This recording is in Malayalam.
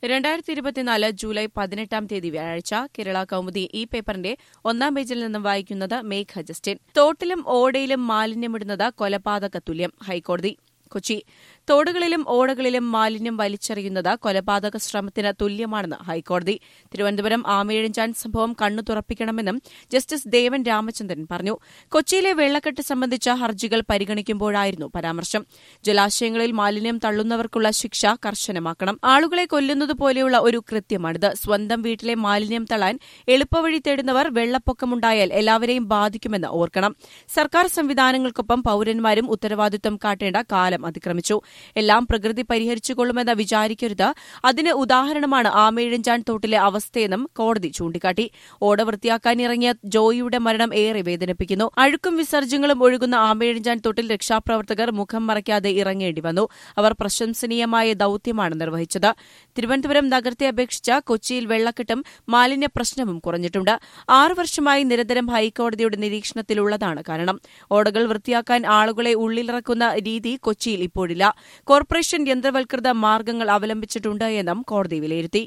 രണ്ടായിരത്തി ഇരുപത്തിനാല് ജൂലൈ പതിനെട്ടാം തീയതി വ്യാഴാഴ്ച കേരള കൌമുദി ഈ പേപ്പറിന്റെ ഒന്നാം പേജിൽ നിന്നും വായിക്കുന്നത് മേഘ ജസ്റ്റിൻ തോട്ടിലും ഓടയിലും മാലിന്യമിടുന്നത് കൊലപാതക തുല്യം ഹൈക്കോടതി കൊച്ചി തോടുകളിലും ഓടകളിലും മാലിന്യം വലിച്ചെറിയുന്നത് കൊലപാതക ശ്രമത്തിന് തുല്യമാണെന്ന് ഹൈക്കോടതി തിരുവനന്തപുരം ആമേഴഞ്ചാൻ സംഭവം കണ്ണു തുറപ്പിക്കണമെന്നും ജസ്റ്റിസ് ദേവൻ രാമചന്ദ്രൻ പറഞ്ഞു കൊച്ചിയിലെ വെള്ളക്കെട്ട് സംബന്ധിച്ച ഹർജികൾ പരിഗണിക്കുമ്പോഴായിരുന്നു പരാമർശം ജലാശയങ്ങളിൽ മാലിന്യം തള്ളുന്നവർക്കുള്ള ശിക്ഷ കർശനമാക്കണം ആളുകളെ കൊല്ലുന്നതുപോലെയുള്ള ഒരു കൃത്യമാണിത് സ്വന്തം വീട്ടിലെ മാലിന്യം തള്ളാൻ എളുപ്പവഴി തേടുന്നവർ വെള്ളപ്പൊക്കമുണ്ടായാൽ എല്ലാവരെയും ബാധിക്കുമെന്ന് ഓർക്കണം സർക്കാർ സംവിധാനങ്ങൾക്കൊപ്പം പൌരന്മാരും ഉത്തരവാദിത്വം കാട്ടേണ്ട കാലം അതിക്രമിച്ചു എല്ലാം പ്രകൃതി പരിഹരിച്ചുകൊള്ളുമെന്ന് വിചാരിക്കരുത് അതിന് ഉദാഹരണമാണ് ആമേഴഞ്ചാൻ തോട്ടിലെ അവസ്ഥയെന്നും കോടതി ചൂണ്ടിക്കാട്ടി ഓട വൃത്തിയാക്കാനിറങ്ങിയ ജോയിയുടെ മരണം ഏറെ വേദനിപ്പിക്കുന്നു അഴുക്കും വിസർജ്യങ്ങളും ഒഴുകുന്ന ആമേഴഞ്ചാൻ തോട്ടിൽ രക്ഷാപ്രവർത്തകർ മുഖം മറയ്ക്കാതെ ഇറങ്ങേണ്ടി വന്നു അവർ പ്രശംസനീയമായ ദൌത്യമാണ് നിർവഹിച്ചത് തിരുവനന്തപുരം നഗരത്തെ അപേക്ഷിച്ച് കൊച്ചിയിൽ വെള്ളക്കെട്ടും മാലിന്യ പ്രശ്നവും കുറഞ്ഞിട്ടുണ്ട് ആറു വർഷമായി നിരന്തരം ഹൈക്കോടതിയുടെ നിരീക്ഷണത്തിലുള്ളതാണ് കാരണം ഓടകൾ വൃത്തിയാക്കാൻ ആളുകളെ ഉള്ളിലിറക്കുന്ന രീതി കൊച്ചിയിൽ ഇപ്പോഴില്ല കോർപ്പറേഷൻ യന്ത്രവൽകൃത മാർഗങ്ങൾ അവലംബിച്ചിട്ടുണ്ട് എന്നും കോടതി വിലയിരുത്തി